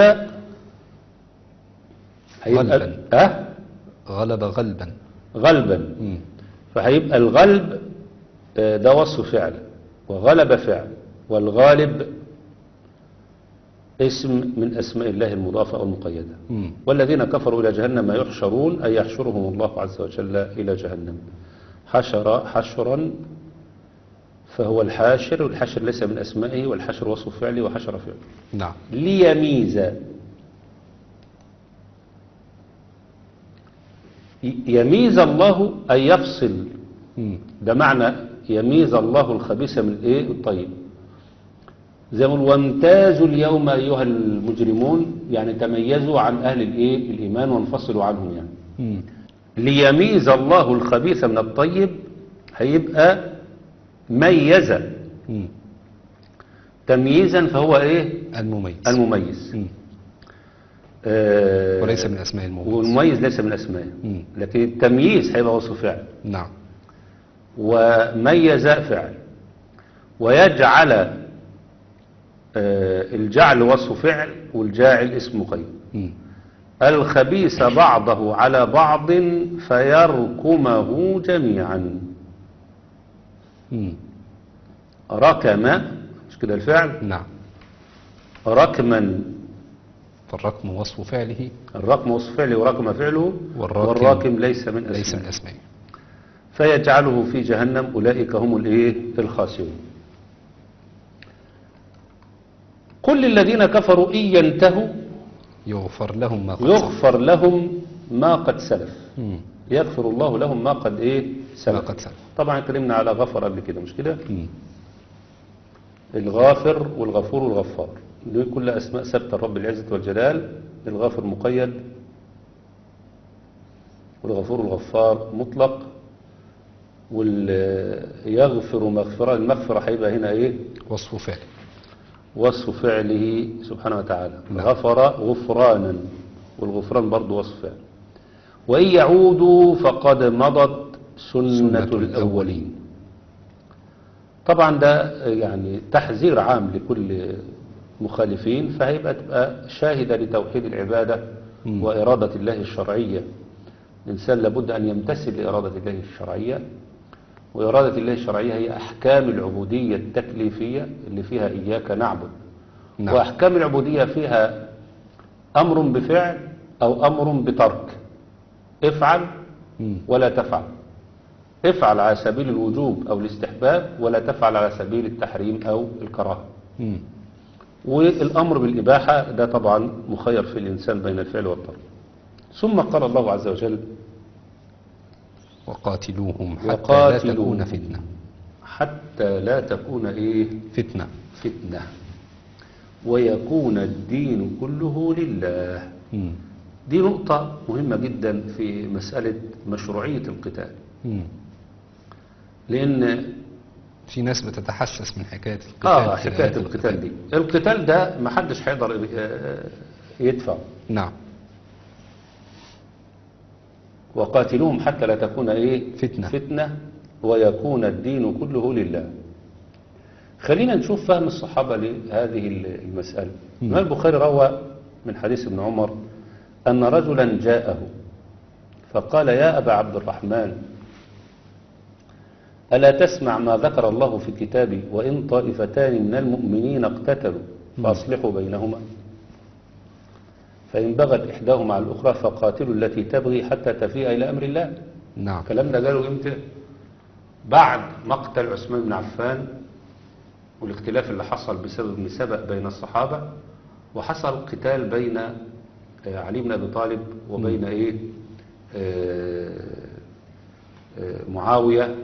هيبقى غلبا. أه غلب غلبا غلبا مم. فهيبقى الغلب آه، ده وصف فعل وغلب فعل والغالب اسم من أسماء الله المضافة أو المقيدة مم. والذين كفروا إلى جهنم يحشرون أي يحشرهم الله عز وجل إلى جهنم حشر حشرا فهو الحاشر والحشر ليس من أسمائه والحشر وصف فعله وحشر فعله نعم ليميز ي- يميز الله أن يفصل مم. ده معنى يميز الله الخبيث من الايه الطيب زي ما بيقول وامتازوا اليوم ايها المجرمون يعني تميزوا عن اهل الايه الايمان وانفصلوا عنهم يعني مم. ليميز الله الخبيث من الطيب هيبقى ميز مم. تمييزا فهو ايه المميز المميز مم. آه وليس من أسماء المميز والمميز ليس من اسمائه مم. لكن التمييز هيبقى وصف فعل نعم وميز فعل ويجعل آه، الجعل وصف فعل والجاعل اسم مقيد مم. الخبيث بعضه على بعض فيركمه جميعا مم. ركم مش كده الفعل نعم ركما فالرقم وصف فعله الرقم وصف فعله وركم فعله والراكم والراكم ليس من ليس من أسماء أسمائه فيجعله في جهنم أولئك هم الإيه الخاسرون كل الذين كفروا إن ينتهوا يغفر لهم ما قد سلف. يغفر لهم ما قد سلف مم. يغفر الله لهم ما قد إيه ما سلف قد سلف طبعا اتكلمنا على غفر قبل كده مش كده مم. الغافر والغفور والغفار دي كل أسماء ثابتة الرب العزة والجلال الغافر مقيد والغفور والغفار مطلق واليغفر مغفرة المغفرة هيبقى هنا ايه وصف فعله وصف فعله سبحانه وتعالى نعم. غفر غفرانا والغفران برضو وصف فعل وإن يعودوا فقد مضت سنة, سنة الأولين طبعا ده يعني تحذير عام لكل مخالفين فهيبقى تبقى شاهدة لتوحيد العبادة مم. وإرادة الله الشرعية الإنسان لابد أن يمتثل لإرادة الله الشرعية وإرادة الله الشرعية هي أحكام العبودية التكليفية اللي فيها إياك نعبد نعم. وأحكام العبودية فيها أمر بفعل أو أمر بترك افعل مم. ولا تفعل افعل على سبيل الوجوب أو الاستحباب ولا تفعل على سبيل التحريم أو الكراهة مم. والأمر بالإباحة ده طبعا مخير في الإنسان بين الفعل والترك ثم قال الله عز وجل وقاتلوهم حتى لا وقاتلوهم تكون فتنة حتى لا تكون إيه فتنة فتنة ويكون الدين كله لله مم. دي نقطة مهمة جدا في مسألة مشروعية القتال مم. لأن في ناس بتتحسس من حكاية القتال آه في حكاية آيات القتال دي القتال ده محدش هيقدر آه، يدفع نعم وقاتلوهم حتى لا تكون ايه فتنة. فتنة ويكون الدين كله لله خلينا نشوف فهم الصحابة لهذه المسألة مم. الإمام البخاري روى من حديث ابن عمر أن رجلا جاءه فقال يا أبا عبد الرحمن ألا تسمع ما ذكر الله في كتابه وإن طائفتان من المؤمنين اقتتلوا فأصلحوا بينهما فإن بغت إحداهما على الأخرى فقاتلوا التي تبغي حتى تفيء إلى أمر الله نعم الكلام ده قالوا إمتى بعد مقتل عثمان بن عفان والاختلاف اللي حصل بسبب ابن سبأ بين الصحابة وحصل قتال بين آه، علي بن أبي طالب وبين إيه آه، آه، معاوية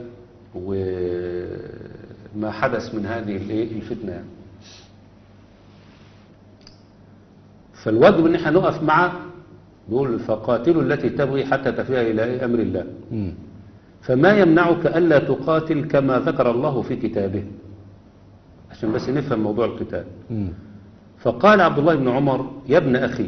وما حدث من هذه الإيه الفتنة يعني. فالواجب ان احنا نقف مع بيقول فقاتلوا التي تبغي حتى تفيها إلى أمر الله مم. فما يمنعك ألا تقاتل كما ذكر الله في كتابه عشان بس نفهم موضوع القتال مم. فقال عبد الله بن عمر يا ابن أخي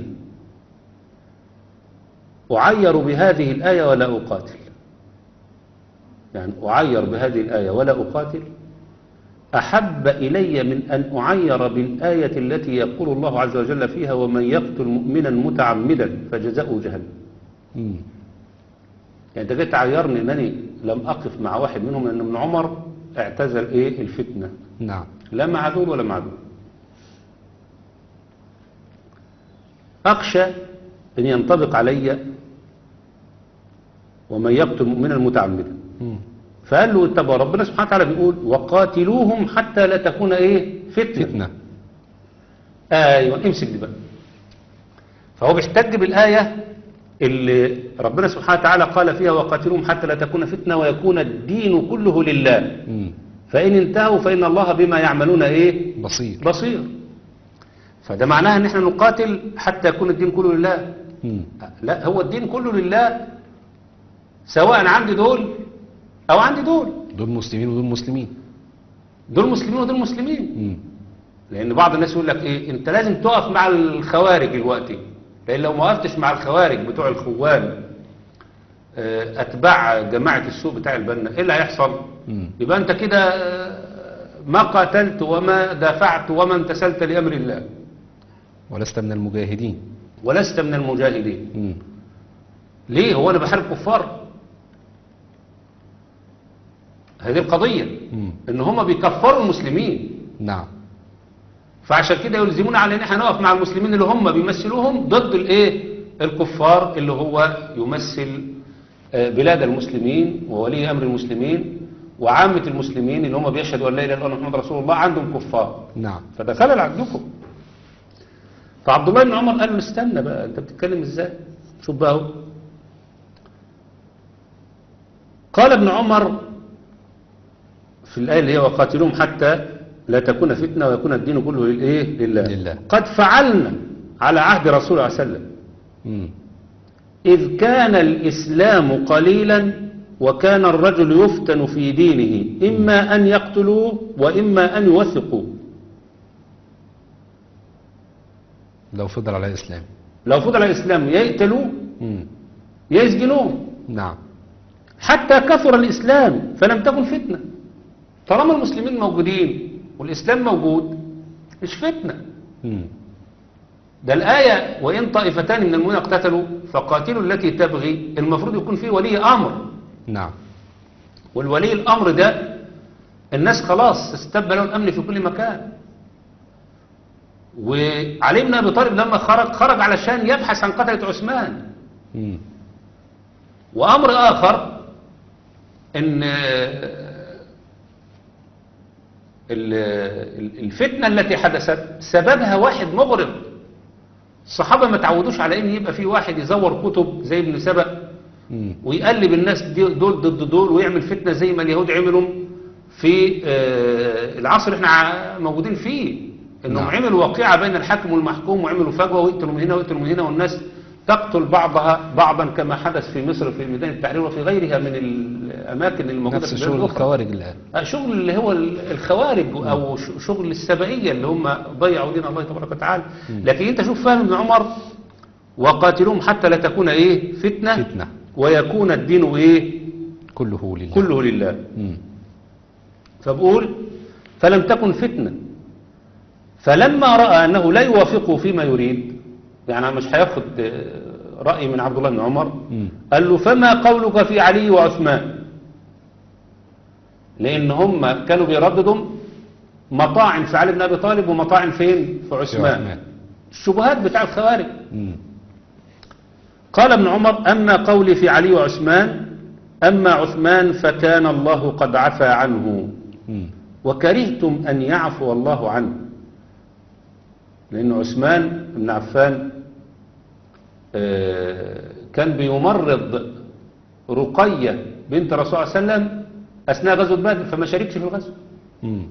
أعير بهذه الآية ولا أقاتل يعني أعير بهذه الآية ولا أقاتل أحب إلي من أن أعير بالآية التي يقول الله عز وجل فيها ومن يقتل مؤمنا متعمدا فجزاؤه جهنم مم. يعني انت جيت تعيرني انني لم اقف مع واحد منهم لان ابن عمر اعتزل ايه الفتنه نعم لا مع دول ولا مع دول اخشى ان ينطبق علي ومن يقتل مؤمنا متعمدا مم. فقال له اتبع ربنا سبحانه وتعالى بيقول وقاتلوهم حتى لا تكون ايه فتنه, فتنة ايوه امسك دي بقى فهو بيحتج بالايه اللي ربنا سبحانه وتعالى قال فيها وقاتلوهم حتى لا تكون فتنه ويكون الدين كله لله مم. فان انتهوا فان الله بما يعملون ايه بصير بصير فده معناها ان احنا نقاتل حتى يكون الدين كله لله مم. لا هو الدين كله لله سواء عندي دول او عندي دول دول مسلمين ودول مسلمين دول مسلمين ودول مسلمين مم. لان بعض الناس يقول لك ايه انت لازم تقف مع الخوارج دلوقتي لان لو ما وقفتش مع الخوارج بتوع الخوان آه، اتباع جماعه السوق بتاع البنا ايه اللي هيحصل مم. يبقى انت كده آه، ما قاتلت وما دافعت وما امتثلت لامر الله ولست من المجاهدين ولست من المجاهدين مم. ليه هو انا بحارب كفار هذه القضيه مم. ان هم بيكفروا المسلمين نعم فعشان كده يلزمون على ان احنا نقف مع المسلمين اللي هم بيمثلوهم ضد الايه الكفار اللي هو يمثل آه، بلاد المسلمين وولي امر المسلمين وعامة المسلمين اللي هم بيشهدوا ان لا اله الا الله محمد رسول الله عندهم كفار نعم فده خلل عندكم فعبد الله بن عمر قال له استنى بقى انت بتتكلم ازاي شوف بقى اهو قال ابن عمر في الآية اللي هي وقاتلوهم حتى لا تكون فتنة ويكون الدين كله للإيه لله. لله. قد فعلنا على عهد رسول الله صلى الله عليه وسلم مم. إذ كان الإسلام قليلا وكان الرجل يفتن في دينه إما أن يقتلوه وإما أن يوثقوه لو فضل على الإسلام لو فضل الإسلام يقتلوه مم. يسجنوه نعم حتى كثر الإسلام فلم تكن فتنة طالما المسلمين موجودين والإسلام موجود مش فتنة مم. ده الآية وإن طائفتان من المؤمنين اقتتلوا فقاتلوا التي تبغي المفروض يكون فيه ولي أمر نعم والولي الأمر ده الناس خلاص استب له الأمن في كل مكان وعلي بن أبي طالب لما خرج خرج علشان يبحث عن قتلة عثمان مم. وأمر آخر إن ال- ال- الفتنة التي حدثت سببها واحد مغرض الصحابة ما تعودوش على إن يبقى في واحد يزور كتب زي ابن سبأ مم. ويقلب الناس دي- دول ضد دول ويعمل فتنة زي ما اليهود عملوا في آه، العصر اللي احنا ع- موجودين فيه انهم نعم. عملوا واقعة بين الحاكم والمحكوم وعملوا فجوة ويقتلوا من هنا ويقتلوا من هنا والناس تقتل بعضها بعضا كما حدث في مصر في ميدان التحرير وفي غيرها من الاماكن الموجودة نفس في البلاد شغل الأخرى. الخوارج الآن آه، شغل اللي هو ال- الخوارج او ش- شغل السبائية اللي هم ضيعوا دين الله تبارك وتعالى لكن انت شوف فاهم ابن عمر وقاتلوهم حتى لا تكون ايه فتنة, فتنة. ويكون الدين ايه كله لله كله لله مم. فبقول فلم تكن فتنة فلما رأى أنه لا يوافقه فيما يريد يعني مش هياخد آه، رأي من عبد الله بن عمر مم. قال له فما قولك في علي وعثمان لأن هم كانوا بيرددوا مطاعن في علي بن أبي طالب ومطاعن فين في في عثمان عثمان. الشبهات بتاع الخوارج مم. قال ابن عمر أما قولي في علي وعثمان أما عثمان فكان الله قد عفى عنه مم. وكرهتم أن يعفو الله عنه لأن عثمان بن عفان آه، كان بيمرض رقية بنت الرسول صلى الله عليه وسلم أثناء غزوة بدر فما شاركش في الغزوة مم.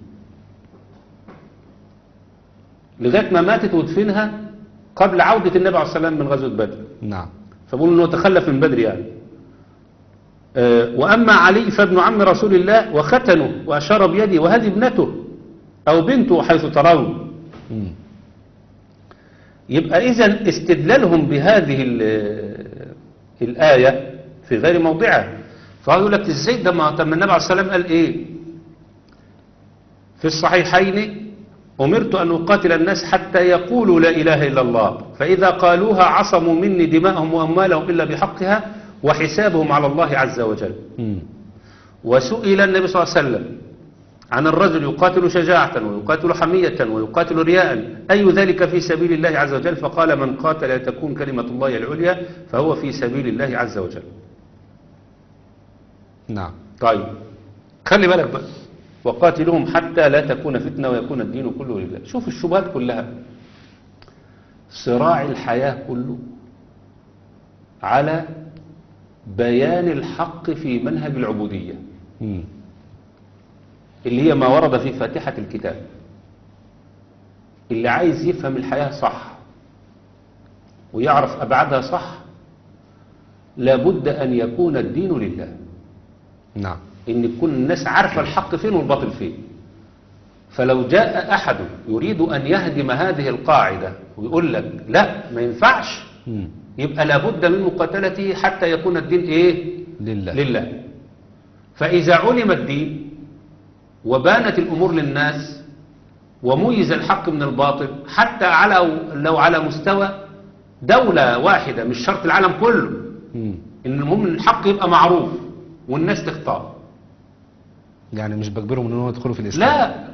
لغاية ما ماتت ودفنها قبل عودة النبي عليه الصلاة والسلام من غزوة بدر نعم فبقول انه تخلف من بدري يعني آه، واما علي فابن عم رسول الله وختنه واشار بيده وهذه ابنته او بنته حيث ترون مم. يبقى اذا استدلالهم بهذه ال- الآية في غير موضعها فيقول لك ازاي ده ما طب ما النبي عليه الصلاة والسلام قال ايه في الصحيحين أمرت أن أقاتل الناس حتى يقولوا لا إله إلا الله فإذا قالوها عصموا مني دماءهم وأموالهم إلا بحقها وحسابهم على الله عز وجل مم. وسئل النبي صلى الله عليه وسلم عن الرجل يقاتل شجاعة ويقاتل حمية ويقاتل رياء أي ذلك في سبيل الله عز وجل فقال من قاتل لتكون كلمة الله العليا فهو في سبيل الله عز وجل نعم طيب خلي بالك بقى وقاتلهم حتى لا تكون فتنة ويكون الدين كله لله شوف الشبهات كلها صراع الحياة كله على بيان الحق في منهج العبودية مم. اللي هي ما ورد في فاتحة الكتاب اللي عايز يفهم الحياة صح ويعرف أبعادها صح لابد أن يكون الدين لله نعم ان تكون الناس عارفة الحق فين والباطل فين فلو جاء أحد يريد أن يهدم هذه القاعدة ويقول لك لا ما ينفعش مم. يبقى لابد من مقاتلته حتى يكون الدين إيه لله لله فإذا علم الدين وبانت الأمور للناس وميز الحق من الباطل حتى على لو على مستوى دولة واحدة مش شرط العالم كله مم. إن المهم إن الحق يبقى معروف والناس تختار يعني مش بجبرهم ان هم يدخلوا في الاسلام لا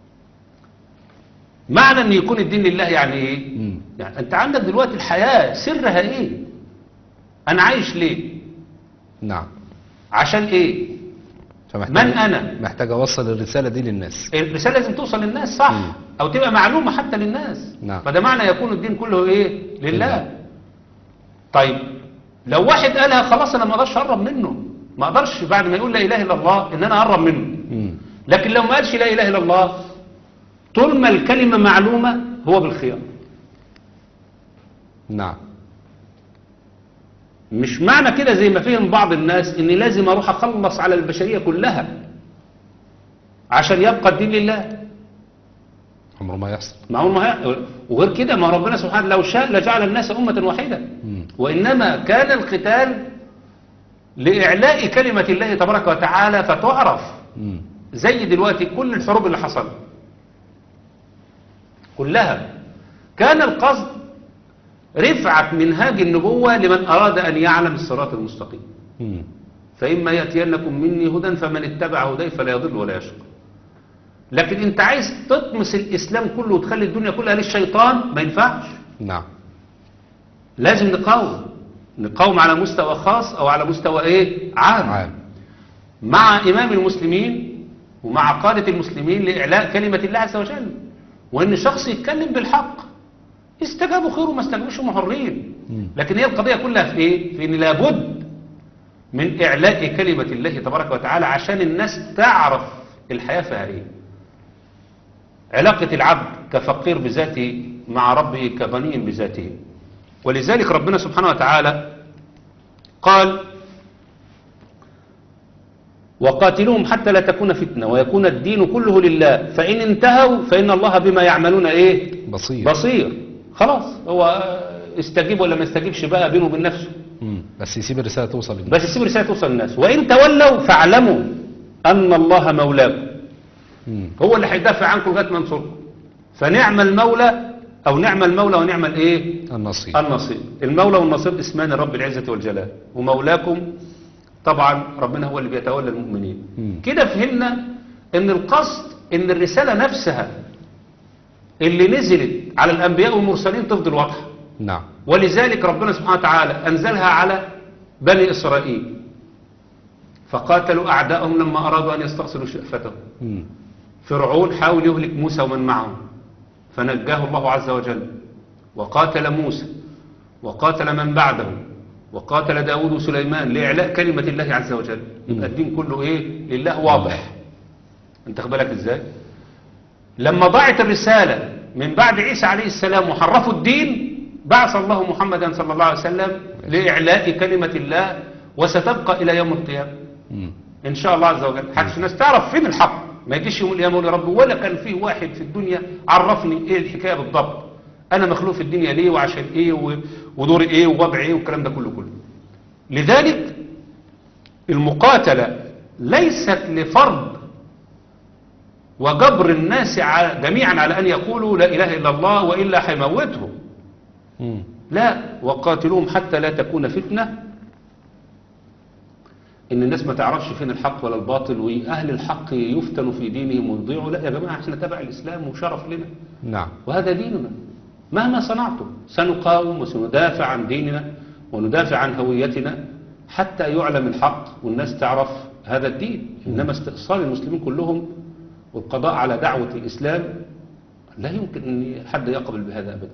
معنى ان يكون الدين لله يعني ايه مم. يعني انت عندك دلوقتي الحياة سرها ايه انا عايش ليه نعم عشان ايه فمحتاج من أنا؟ محتاج اوصل الرسالة دي للناس الرسالة لازم توصل للناس صح مم. او تبقى معلومة حتى للناس نعم. فده معنى يكون الدين كله ايه لله لله. طيب لو واحد قالها خلاص انا ما اقدرش اقرب منه ما اقدرش بعد ما يقول لا اله الا الله ان انا اقرب منه مم. لكن لو ما قالش لا اله الا الله طول ما الكلمة معلومة هو بالخيار نعم مش معنى كده زي ما فهم بعض الناس اني لازم اروح اخلص على البشرية كلها عشان يبقى الدين لله عمره ما يحصل ما هو ما هي- وغير كده ما ربنا سبحانه لو شاء لجعل الناس أمة واحدة مم. وإنما كان القتال لإعلاء كلمة الله تبارك وتعالى فتعرف مم. زي دلوقتي كل الحروب اللي حصلت كلها كان القصد رفعة منهاج النبوة لمن أراد أن يعلم الصراط المستقيم مم. فإما يأتينكم مني هدى فمن اتبع هداي فلا يضل ولا يشقى لكن انت عايز تطمس الإسلام كله وتخلي الدنيا كلها للشيطان ما ينفعش نعم لازم نقاوم نقاوم على مستوى خاص أو على مستوى إيه عام, عام مع إمام المسلمين ومع قادة المسلمين لإعلاء كلمة الله عز وجل وإن شخص يتكلم بالحق استجابوا خير وما استجابوش هم حرين مم. لكن هي القضية كلها في إيه؟ في إن لابد من إعلاء كلمة الله تبارك وتعالى عشان الناس تعرف الحياة فيها إيه علاقة العبد كفقير بذاته مع ربه كغني بذاته ولذلك ربنا سبحانه وتعالى قال وقاتلوهم حتى لا تكون فتنة ويكون الدين كله لله فإن انتهوا فإن الله بما يعملون إيه بصير بصير خلاص هو استجيب ولا ما استجيبش بقى بينه وبين نفسه مم. بس يسيب الرسالة توصل للناس بس يسيب رسالة توصل للناس وإن تولوا فاعلموا أن الله مولاكم مم. هو اللي هيدافع عنكم لغاية ما ينصركم فنعم المولى أو نعم المولى ونعم الإيه النصير النصير المولى والنصير اسمان رب العزة والجلال ومولاكم طبعا ربنا هو اللي بيتولى المؤمنين مم. كده فهمنا ان القصد ان الرسالة نفسها اللي نزلت على الأنبياء والمرسلين تفضل واضحة نعم ولذلك ربنا سبحانه وتعالى أنزلها على بني إسرائيل فقاتلوا أعداءهم لما أرادوا أن يستأصلوا شأفتهم مم. فرعون حاول يهلك موسى ومن معه فنجاه الله عز وجل وقاتل موسى وقاتل من بعده وقاتل داود وسليمان لإعلاء كلمة الله عز وجل يبقى الدين كله إيه لله واضح انت بالك إزاي لما ضاعت الرسالة من بعد عيسى عليه السلام وحرفوا الدين بعث الله محمدا صلى الله عليه وسلم لإعلاء كلمة الله وستبقى إلى يوم القيامة مم. إن شاء الله عز وجل حتى الناس تعرف فين الحق ما يجيش يوم القيامة يقول يا رب ولا كان فيه واحد في الدنيا عرفني إيه الحكاية بالضبط أنا مخلوق في الدنيا ليه وعشان إيه و- ودوري إيه ووضعي إيه والكلام ده كله كله لذلك المقاتلة ليست لفرض وجبر الناس ع- جميعا على أن يقولوا لا إله إلا الله وإلا هيموتهم مم. لا وقاتلوهم حتى لا تكون فتنة ان الناس ما تعرفش فين الحق ولا الباطل واهل الحق يفتنوا في دينهم ويضيعوا لا يا جماعة احنا تبع الاسلام وشرف لنا نعم وهذا ديننا مهما صنعتم سنقاوم وسندافع عن ديننا وندافع عن هويتنا حتى يعلم الحق والناس تعرف هذا الدين إنما استئصال المسلمين كلهم والقضاء على دعوة الإسلام لا يمكن أن حد يقبل بهذا أبدا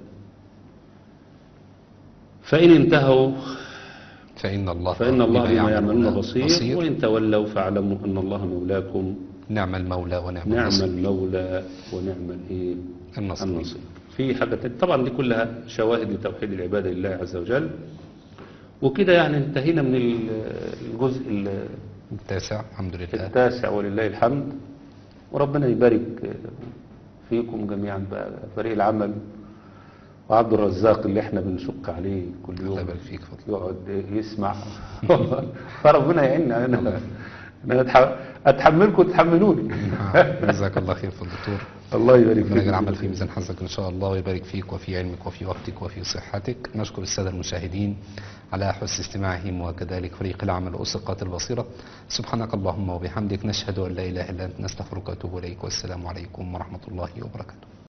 فإن انتهوا فإن الله فإن الله بما يعملون يعملون بصير, بصير وإن تولوا فاعلموا أن الله مولاكم نعم المولى ونعم نعم النصير المولى ونعم الايه النصير. النصير في حاجة تانية. طبعا دي كلها شواهد لتوحيد العبادة لله عز وجل وكده يعني انتهينا من ال- الجزء ال- التاسع الحمد لله التاسع ولله الحمد وربنا يبارك فيكم جميعا بقى فريق العمل وعبد الرزاق اللي احنا بنشق عليه كل الله يوم يبارك فيك فضل يقعد يسمع فربنا يعيننا انا انا أتح- اتحملكم وتحملوني آه، جزاك الله خير فضل الدكتور الله يبارك ربنا يجعل فيك العمل في ميزان حسنك ان شاء الله ويبارك فيك وفي علمك وفي وقتك وفي صحتك نشكر الساده المشاهدين على حسن استماعهم وكذلك فريق العمل واسقاط البصيره سبحانك اللهم وبحمدك نشهد ان لا اله الا انت نستغفرك ونتوب اليك والسلام عليكم ورحمه الله وبركاته